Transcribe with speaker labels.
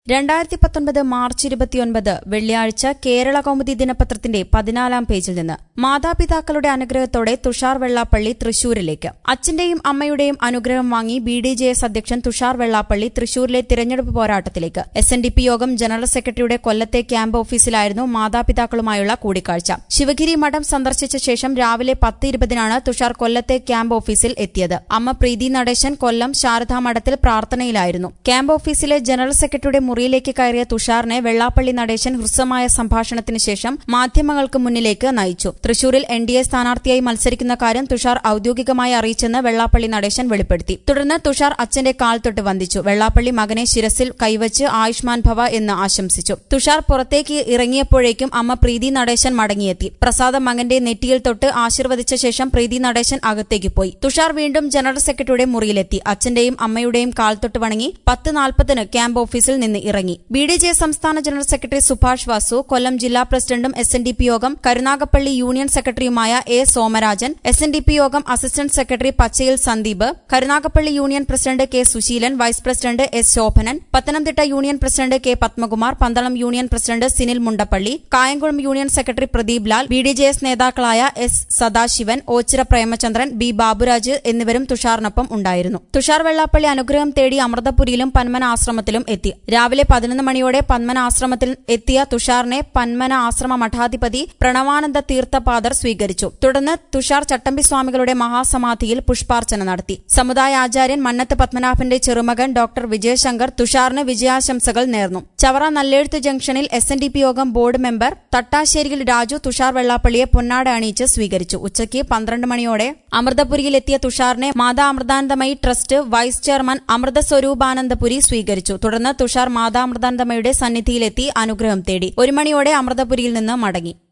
Speaker 1: രണ്ടായിരത്തി പത്തൊൻപത് മാർച്ച് ഇരുപത്തിയൊൻപത് വെള്ളിയാഴ്ച കേരള കൗമുദി ദിനപത്രത്തിന്റെ പതിനാലാം പേജിൽ നിന്ന് മാതാപിതാക്കളുടെ അനുഗ്രഹത്തോടെ തുഷാർ വെള്ളാപ്പള്ളി തൃശൂരിലേക്ക് അച്ഛന്റെയും അമ്മയുടെയും അനുഗ്രഹം വാങ്ങി ബി ഡി ജെ എസ് അധ്യക്ഷൻ തുഷാർ വെള്ളാപ്പള്ളി തൃശൂരിലെ തിരഞ്ഞെടുപ്പ് പോരാട്ടത്തിലേക്ക് S N D P Yogam general സെക്രട്ടറിയുടെ കൊല്ലത്തെ ക്യാമ്പ് ഓഫീസിലായിരുന്നു മാതാപിതാക്കളുമായുള്ള കൂടിക്കാഴ്ച ശിവഗിരി മഠം സന്ദർശിച്ച ശേഷം രാവിലെ പത്ത് ഇരുപതിനാണ് തുഷാർ കൊല്ലത്തെ ക്യാമ്പ് ഓഫീസിൽ എത്തിയത് അമ്മ പ്രീതി നടേശൻ കൊല്ലം ശാരദാ മഠത്തിൽ പ്രാർത്ഥനയിലായിരുന്നു ക്യാമ്പ് ഓഫീസിലെ ജനറൽ സെക്രട്ടറിയുടെ മുറിയിലേക്ക് കയറിയ തുഷാറിനെ വെള്ളാപ്പള്ളി നടേശൻ ഹ്രസ്വമായ സംഭാഷണത്തിന് ശേഷം മാധ്യമങ്ങൾക്ക് മുന്നിലേക്ക് നയിച്ചു തൃശൂരിൽ എൻ ഡി എ സ്ഥാനാർത്ഥിയായി മത്സരിക്കുന്ന കാര്യം തുഷാർ ഔദ്യോഗികമായി അറിയിച്ചെന്ന് വെള്ളാപ്പള്ളി നടേശൻ വെളിപ്പെടുത്തി തുടർന്ന് തുഷാർ അച്ഛന്റെ കാൽ തൊട്ട് വന്ദിച്ചു വെള്ളാപ്പള്ളി മകനെ ശിരസിൽ കൈവച്ച് ആയുഷ്മാൻ ഭവ എന്ന് ആശംസിച്ചു തുഷാർ പുറത്തേക്ക് ഇറങ്ങിയപ്പോഴേക്കും അമ്മ പ്രീതി നടേശൻ മടങ്ങിയെത്തി പ്രസാദം മകന്റെ നെറ്റിയിൽ തൊട്ട് ആശീർവദിച്ച ശേഷം പ്രീതി നടേശൻ അകത്തേക്ക് പോയി തുഷാർ വീണ്ടും ജനറൽ സെക്രട്ടറിയുടെ മുറിയിലെത്തി അച്ഛന്റെയും അമ്മയുടെയും കാൽ തൊട്ട് വണങ്ങി പത്ത് നാൽപ്പതിന് ക്യാമ്പ് ഓഫീസിൽ നിന്ന് ഇറങ്ങി ബി ഡി ജെ സംസ്ഥാന ജനറൽ സെക്രട്ടറി സുഭാഷ് വാസു കൊല്ലം ജില്ലാ പ്രസിഡന്റും S N D P Yogam Karunagappally union സെക്രട്ടറിയുമായ A Somarajan S N D P Yogam assistant secretary പച്ചയിൽ Sandeep Karunagappally union president K Susheelan vice president S Shobhanan Pathanamthitta union president K Padmakumar Pandalam union president Sinil Mundappally Kayamkulam union secretary Pradeep Lal B D J S നേതാക്കളായ S Sadasivan Ochira Premachandran B Baburaj എന്നിവരും തുഷാറിനൊപ്പം ഉണ്ടായിരുന്നു തുഷാർ വെള്ളാപ്പള്ളി അനുഗ്രഹം തേടി അമൃതപുരിയിലും പന്മന ആശ്രമത്തിലും എത്തി രാവിലെ പതിനൊന്ന് മണിയോടെ പന്മന ആശ്രമത്തിൽ എത്തിയ തുഷാറിനെ പന്മന ആശ്രമ മഠാധിപതി പ്രണവാനന്ദ തീർത്ഥപാദർ സ്വീകരിച്ചു തുടർന്ന് തുഷാർ ചട്ടമ്പി സ്വാമികളുടെ മഹാസമാധിയിൽ പുഷ്പാർച്ചന നടത്തി സമുദായ ആചാര്യൻ മന്നത്ത് പത്മനാഭന്റെ ചെറുമകൻ ഡോക്ടർ വിജയശങ്കർ തുഷാറിന് വിജയാശംസകൾ നേർന്നു ചവറ നല്ലെഴുത്ത് ജംഗ്ഷനിൽ S N D P Yogam board member തട്ടാശ്ശേരിയിൽ രാജു തുഷാർ വെള്ളാപ്പള്ളിയെ പൊന്നാട അണിയിച്ച് സ്വീകരിച്ചു ഉച്ചയ്ക്ക് പന്ത്രണ്ട് മണിയോടെ അമൃതപുരിയിലെത്തിയ തുഷാറിനെ Mata Amritanandamayi trust vice chairman Amrita Swaroopanandapuri സ്വീകരിച്ചു തുടർന്ന് തുഷാർ മാതാ അമൃതാനന്ദമയുടെ സന്നിധിയിലെത്തി അനുഗ്രഹം തേടി ഒരു മണിയോടെ അമൃതപുരിയിൽ നിന്ന് മടങ്ങി